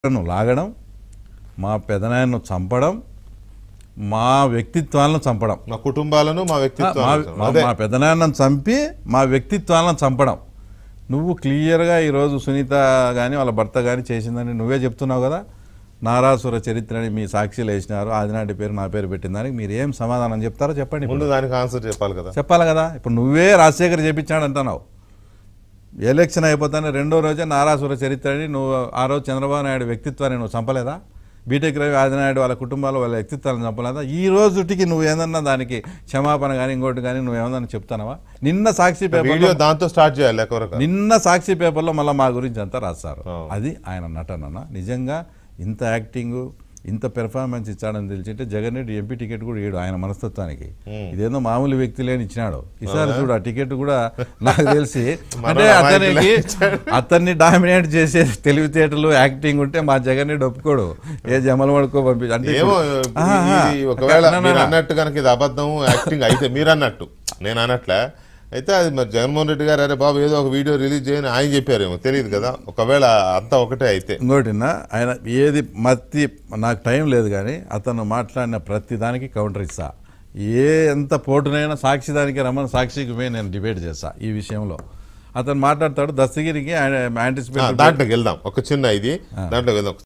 ను లాగడం మా పెదనాయనను చంపడం మా వ్యక్తిత్వాలను చంపడం మా కుటుంబాలను మా మా వ్యక్తిత్వం మా- అదే మా పెదనాన్నను చంపి మా వ్యక్తిత్వాలను చంపడం నువ్వు క్లియర్గా ఈరోజు సునీత కానీ వాళ్ళ భర్త కానీ చేసిందని నువ్వే చెప్తున్నావు కదా నారాసుర చరిత్రని మీ సాక్షిలు వేసినారు ఆదినాటి పేరు నా పేరు పెట్టిన దానికి మీరు ఏం సమాధానం చెప్తారో చెప్పండి ఇప్పుడు. ముందు దానికి ఆన్సర్ చెప్పాలి కదా చెప్పాలి కదా ఇప్పుడు నువ్వే రాజశేఖర్ చేపించాడు అంటున్నావు ఎలక్షన్ అయిపోతానే రెండో రోజే నారాసుర చరిత్రని నువ్వు ఆ రోజు చంద్రబాబు నాయుడు వ్యక్తిత్వాన్ని నువ్వు చంపలేదా బీటెక్ రవి ఆదినాయుడు వాళ్ళ కుటుంబాలు వాళ్ళ వ్యక్తిత్వాలను చంపలేదా ఈ రోజుటికి నువ్వు ఏదన్నా దానికి క్షమాపణ కానీ ఇంకోటి కానీ నువ్వు ఏమన్నా చెప్తానవా నిన్న సాక్షి పేపర్లో వీడియో దాంతో స్టార్ట్ చేయాలి ఎవరికి నిన్న సాక్షి పేపర్లో మళ్ళీ మా గురించి అంతా రాస్తారు అవును. అది ఆయన నటన నిజంగా ఇంత యాక్టింగ్ ఇంత పెర్ఫార్మెన్స్ ఇచ్చాడని తెలిసింటే జగన్ రెడ్డి ఎంపీ టికెట్ కూడా ఇయ్యడు ఆయన మనస్తత్వానికి ఇదేదో మామూలు వ్యక్తి లేని ఇచ్చినాడు ఈసారి చూడు ఆ టికెట్ కూడా నాకు తెలిసి మన అంటే అమాయకులే అతనికి అతన్ని డామినేట్ చేసే తెలివితేటలు యాక్టింగ్ ఉంటే మా జగన్ రెడ్డి ఒప్పుకోడు ఏ జమల వడుకో పంపి అంటే ఏమో ఇప్పుడు- ఇది- ఆహా. ఇది ఒకవేళ నా, నా, మీరు నా. అన్నట్టు కనుక ఇది అబద్ధం యాక్టింగ్ అయితే మీరు అన్నట్టు నేను అన్నట్లే అయితే అది మరి జగన్మోహన్ రెడ్డి గారు అరే బాబు ఏదో ఒక వీడియో రిలీజ్ చేయని ఆయన చెప్పారేమో తెలియదు కదా ఒకవేళ అంతా ఒకటే అయితే ఇంకోటినా ఆయన ఏది మత్తి నాకు టైం లేదు కానీ అతను మాట్లాడిన ప్రతి దానికి కౌంటర్ ఇస్తా ఏ ఎంత పోటునైనా సాక్షి దానికి రమ్మని సాక్షికి పోయి నేను డిబేట్ చేస్తా ఈ విషయంలో అతను మాట్లాడతాడు దస్తగిరికి ఆయన ఆ, యాంటిసిపేట్ దాంట్లోకి వెళ్దాం ఒక చిన్న ఇది దాంట్లోకి వెళ్దాం